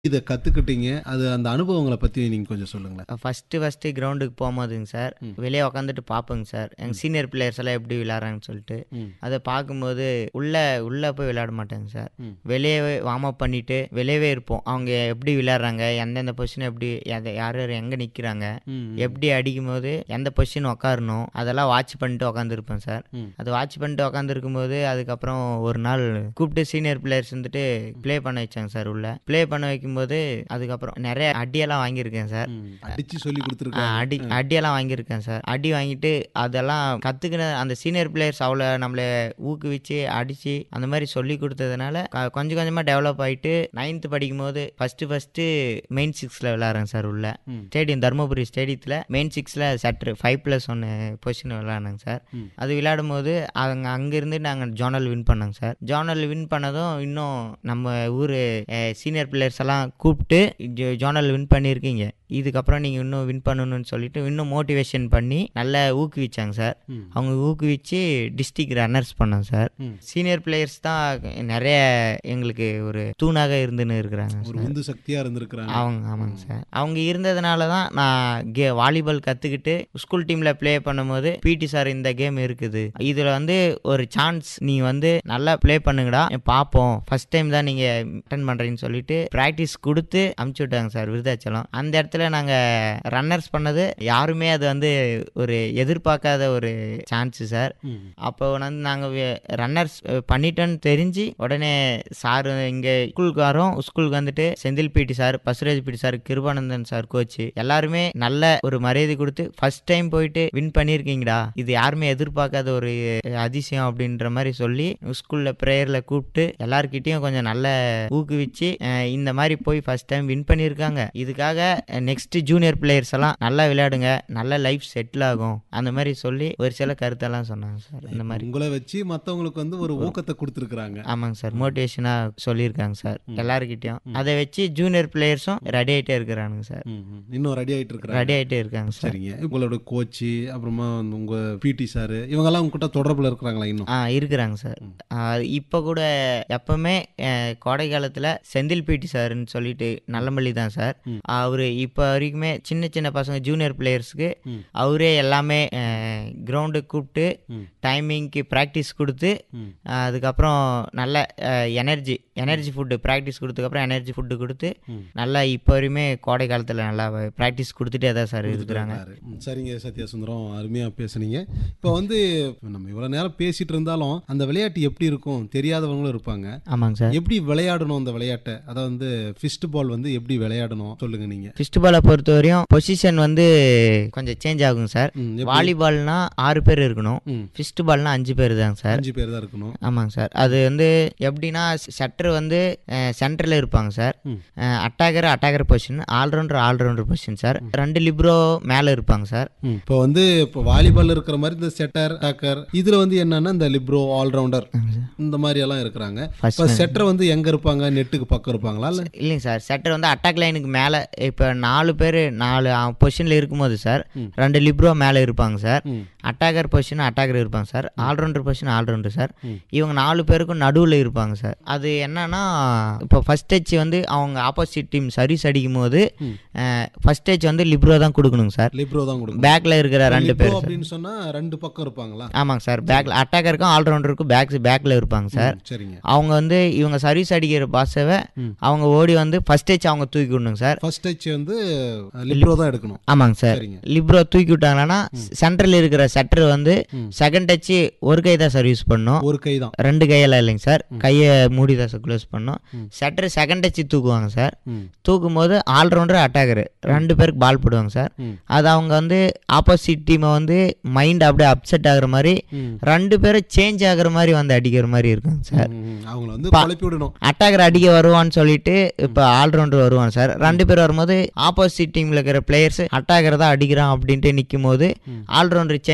இத கத்துக்கிட்டீங்க? அது அந்த அனுபவங்கள பத்தி நீங்க கொஞ்சம் சொல்லுங்களேன். ஃபஸ்ட்டு ஃபஸ்ட்டு கிரவுண்டுக்கு போம்போதுங்க சார், ம். வெளிய உக்காந்துட்டு பார்ப்பேங்க சார். எங்க ம். சீனியர் பிளேயர்ஸ் எல்லாம் எப்படி விளையாடுறாங்கன்னு சொல்லிட்டு. ம். அத பார்க்கும்போது உள்ள உள்ள போய் விளையாட மாட்டேங்க சார். ம். வெளியவே வார்ம் அப் பண்ணிட்டு வெளியவே இருப்போம். அவங்க எப்படி விளையாடுறாங்க, எந்தெந்த பொசிஷன் எப்படி எத யார் யார் எங்க நிக்கிறாங்க, ம். எப்படி அடிக்கும்போது எந்த பொசிஷன் உக்காரணும், அதெல்லாம் வாட்ச் பண்ணிட்டு உக்காந்துருப்பேன் சார். ம். அது வாட்ச் பண்ணிட்டு உக்காந்துருக்கும்போது அதுக்கப்புறம் ஒரு நாள் கூப்பிட்டு சீனியர் பிளேயர்ஸ் வந்துட்டு ப்ளே பண்ண வச்சாங்க சார் உள்ள. ப்ளே பண்ண வைக்கும்போது அதுக்கப்புறம் நெறைய அடியெல்லாம் வாங்கியிருக்கேன் சார். ம். அடிச்சு சொல்லிக் ஆ, குடுத்துருக்காங்க. அடி ம். அடியெல்லாம் வாங்கியிருக்கேன் சார். அடி வாங்கிட்டு அதெல்லாம் கத்துக்கின அந்த சீனியர் பிளேயர்ஸ் அவ்வளோ நம்மள ஊக்குவிச்சு, அடிச்சு அந்த மாரி சொல்லிக் குடுத்ததுனால க கொஞ்சம் கொஞ்சமா டெவலப் ஆயிட்டு 9த் படிக்கும்போது ஃபர்ஸ்ட்டு ஃபர்ஸ்ட்டு மெயின் 6ல விளையாடுறேன் சார் உள்ள. ம். ஸ்டேடியம் தருமபுரி ஸ்டேடியத்துல மெயின் 6ல செட்ரு 5+1 பொசிஷன் விளையாடுனேங்க சார். ம். அது விளையாடும்போது அவங்க அங்கேருந்து நாங்கள் ஜோனல் வின் பண்ணோங்க சார். ஜோனல் வின் பண்ணதும் இன்னும் நம்ம ஊர் சீனியர் பிளேயர்ஸ் எல்லாம் கூப்பிட்டு ஜோ ஜோனல் வின் பண்ணியிருக்கீங்க. இதுக்கப்புறம் நீங்கள் இன்னும் வின் பண்ணணும்னு சொல்லிட்டு இன்னும் மோட்டிவேஷன் பண்ணி நல்லா ஊக்குவிச்சாங்க சார். ம். அவங்க ஊக்குவிச்சு டிஸ்ட்ரிக்ட் ரன்னர்ஸ் பண்ணோம் சார். ம். சீனியர் பிளேயர்ஸ் தான் நிறைய எங்களுக்கு ஒரு தூணாக இருந்துன்னு இருக்கிறாங்க ஒரு சார். உந்து சக்தியா இருந்திருக்கிறாங்க. அவங்க ஆமாங்க சார். அவங்க இருந்ததுனால தான் நான் கே வாலிபால் கற்றுக்கிட்டு ஸ்கூல் டீமில் ப்ளே பண்ணும்போது பிடி சார் இந்த கேம் இருக்குது இதில் வந்து ஒரு சான்ஸ் நீ வந்து நல்லா ப்ளே பண்ணுங்கடா பார்ப்போம் ஃபர்ஸ்ட் டைம் தான் நீங்கள் அட்டன் பண்ணுறீங்கன்னு சொல்லிட்டு ப்ராக்டிஸ் கொடுத்து அமுச்சு விட்டாங்க சார் விருதாச்சலம் அந்த இடத்துல நாங்கள் ரன்னர்ஸ் பண்ணது யாருமே அது வந்து ஒரு எதிர்பார்க்காத ஒரு சான்ஸு சார் ம். அப்போ வந்து நாங்கள் ரன்னர்ஸ் பண்ணிட்டோன்னு தெரிஞ்சு உடனே சார் இங்கே ஸ்கூலுக்கு வரோம் ஸ்கூலுக்கு வந்துட்டு செந்தில் பிடி சார் பசுராஜ் பிடி சார் கிருபானந்தன் சார் கோச் எல்லாருமே நல்ல ஒரு மரியாதை கொடுத்து ஃபர்ஸ்ட் டைம் போயிட்டு வின் பண்ணியிருக்கீங்கடா இது யாருமே எதிர்பார்க்காத ஒரு அதிசயம் அப்படின்ற மாதிரி சொல்லி ஸ்கூலில் ப்ரேயரில் கூப்பிட்டு எல்லார்கிட்டயும் கொஞ்சம் நல்ல ஊக்குவிச்சு அஹ், இந்த மாதிரி போய் ஃபர்ஸ்ட் டைம் வின் பண்ணியிருக்காங்க இதுக்காக நெக்ஸ்ட் ஜூனியர் பிளேயர்ஸ் எல்லாம் நல்லா விளையாடுங்க நல்ல லைஃப் செட்டில் ஆகும் அந்த மாதிரி சொல்லி ஒரு சில கருத்தெல்லாம் சொன்னாங்க சார் இந்த மாதிரி உங்கள வச்சு மத்தவங்களுக்கு வந்து ஒரு ஊக்கத்த குடுத்துருக்காங்க. ஆமாங்க சார் மோட்டிவேஷனாக சொல்லியிருக்காங்க சார் ம். எல்லாருக்கிட்டையும் ம். அதை வச்சு ஜூனியர் பிளேயர்ஸும் ரெடி ஆகிட்டே இருக்கிறானுங்க சார் ம். ம். இன்னும் ரெடி ஆயிட்டு இருக்காங்க. ரெடி ஆகிட்டே இருக்காங்க சார் சரிங்க. உங்களோட கோச் அப்புறமா வந்து உங்க பிடி சார் இவங்க எல்லாம் உங்ககிட்ட தொடர்புல இருக்கிறாங்களா இன்னும்? ஆ இருக்கிறாங்க சார் ம். இப்போ கூட எப்பவுமே அஹ், கோடை காலத்தில் செந்தில் பிடி சார்னு சொல்லிட்டு நல்லமல்லி தான் சார் ம். அவர் இப்போ வரைக்குமே சின்ன சின்ன பசங்க ஜூனியர் பிளேயர்ஸ்க்கு ம். அவரே எல்லாமே கிரவுண்டுக்கு கூப்பிட்டு ம். டைமிங்க்கு ப்ராக்டிஸ் கொடுத்து ம். அஹ், அதுக்கப்புறம் நல்ல எனர்ஜி எனர்ஜி ஃபுட்டு ப்ராக்டிஸ் கொடுத்ததுக்கப்புறம் எனர்ஜி ஃபுட்டு கொடுத்து ம். நல்லா இப்போ வரையுமே கோடை காலத்தில் நல்லா ப்ராக்டிஸ் கொடுத்துட்டே தான் சார் இருக்கிறாங்க கொடுத்துட்டு இருக்காரு. ம், சரிங்க சத்யா சுந்தரம் அருமையா பேசுனீங்க இப்போ வந்து நம்ம இவ்வளவு நேரம் பேசிட்டு இருந்தாலும் அந்த விளையாட்டு எப்படி இருக்கும் தெரியாதவங்களும் இருப்பாங்க ஆமாங்க சார் எப்படி விளையாடணும் அந்த விளையாட்டை அதாவது வந்து ஃபிஸ்ட் பால் வந்து எப்படி விளையாடணும் சொல்லுங்க நீங்க ஃபிஸ்ட் பாலை பொறுத்த வரையும் பொசிஷன் வந்து கொஞ்சம் சேஞ்ச் ஆகும் சார் ம், எப்படி? வாலிபால்னா ஆறு பேர் இருக்கணும் ம், ஃபிஸ்ட் பால்னா அஞ்சு பேர் தாங்க சார் அஞ்சு பேர் தான் இருக்கணும் ஆமாங்க சார் அது வந்து எப்படின்னா செட்டர் வந்து சென்டரில் இருப்பாங்க சார் ம். Attacker attacker position allrounder allrounder position sir ரெண்டு லிப்ரோ மேலே இருப்பாங்க சார் ம், இப்போ வந்து இப்போ வாலிபால் இருக்கிற மாதிரி இந்த செட்டர் அட்டாக்கர் இதுல வந்து என்னன்னா இந்த லிப்ரோ ஆல்ரவுண்டர் இந்த மாதிரி எல்லாம் இருக்கிறாங்க ஃபர்ஸ்ட் இப்போ செட்டர் வந்து எங்க இருப்பாங்க நெட்டுக்கு பக்கம் இருப்பாங்களா இல்ல இல்லைங்க சார் செட்டர் வந்து அட்டாக் லைனுக்கு மேலே இப்போ நாலு பேர் நாலு பொசிஷனில் இருக்கும்போது சார் ம். ரெண்டு லிப்ரோ மேலே இருப்பாங்க சார் ம், அட்டாகர் பொசிஷன் அட்டாகர் இருப்பாங்க sir allrounder position allrounder sir ம். இவங்க நாலு பேருக்கும் நடுவில் இருப்பாங்க சார் அது என்னன்னா இப்போ ஃபர்ஸ்ட் டச் வந்து அவங்க ஆப்போசிட் டீம் சர்வீஸ் அடிக்கும் போது ம். ஃபர்ஸ்ட் டச் வந்து லிப்ரோ தான் கொடுக்கணுங்க சார் லிப்ரோ தான் கொடுக்கும் பேக்கில் இருக்கிற ரெண்டு லிப்ரோ பேர் சார் அப்படின்னு சொன்னா ரெண்டு பக்கம் இருப்பாங்களா ஆமாங்க சார் பேக்கில் அட்டாக்கருக்கும் ஆல்ரவுண்டருக்கும் பேக் பேக்கில் இருப்பாங்க சார் ம், சரிங்க அவங்க வந்து இவங்க சர்வீஸ் அடிக்கிற பாஸவை ம். அவங்க ஓடி வந்து ஃபர்ஸ்ட் டச் அவங்க தூக்கி விடணுங்க சார் ஃபர்ஸ்ட் டச் வந்து லிப்ரோ தான் எடுக்கணும் ஆமாங்க சார் சரிங்க லிப்ரோ தூக்கி விட்டாங்கன்னா சென்டரில் இருக்கிற செட்டர் வந்து ம். செகண்ட் டச்சு ஒரு கை தான் சர்வீஸ் பண்ணும் ஒரு கை தான் ரெண்டு கையெல்லாம் இல்லைங்க சார் கையை மூடி தான் சார் க்ளோஸ் பண்ணும் ம். செட்டர் செகண்ட் டச்சு தூக்குவாங்க சார் ம், தூக்கும் போது ஆல்ரவுண்டர் அட்டாக்கர் ரெண்டு பேருக்கு பால் போடுவாங்க சார் ம், அது அவங்க வந்து ஆப்போசிட் டீமை வந்து மைண்ட் அப்படியே அப்செட் ஆகுற மாதிரி ம், ரெண்டு பேரும் சேஞ்ச் ஆகுற மாதிரி வந்து அடிக்கிற மாதிரி இருக்குங்க சார் ம், ம். அவங்கள வந்து குழப்பி விடணும் அட்டாக்கர் அடிக்க வருவான்னு சொல்லிட்டு இப்போ ஆல்ரவுண்டர் வருவான் சார் ரெண்டு பேர் வரும்போது ஆப்போசிட் டீமில் இருக்கிற பிளேயர்ஸ் அட்டாக்கர் தான் அடிக்கிறான் அப்படின்ட்டு நிற்கும் போது ம். ஆல்ரவுண்டர் சேஞ்ச்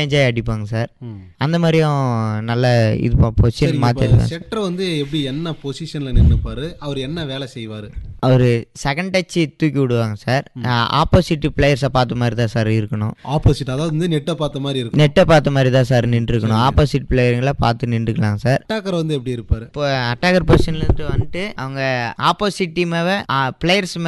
சேஞ்ச் ஆகி அடிப்பாங்க சார் ம். அந்த மாதிரியும் நல்ல இது பொசிஷன் சரிங்க மாற்றிருக்கேன் செட்டர் வந்து எப்படி என்ன பொசிஷன்ல நின்னுப்பாரு அவர் என்ன வேலை செய்வாரு அவர் செகண்ட் டச்சு தூக்கி விடுவாங்க சார் ஆப்போசிட் பிளேயர்ஸை பார்த்த மாதிரி தான் சார் இருக்கணும் ஆப்போசிட் அதாவது வந்து நெட்டை பார்த்த மாதிரி இருக்கும் நெட்டை பார்த்த மாதிரி தான் சார் நின்றுருக்கணும் ஆப்போசிட் பிளேயருங்களை பார்த்து நின்றுக்கலாம் சார் அட்டாக்கர் வந்து எப்படி இருப்பாரு இப்போ அட்டாகர் பொசிஷன்லேருந்து வந்துட்டு அவங்க ஆப்போசிட் டீமாவை பிளேயர்ஸ்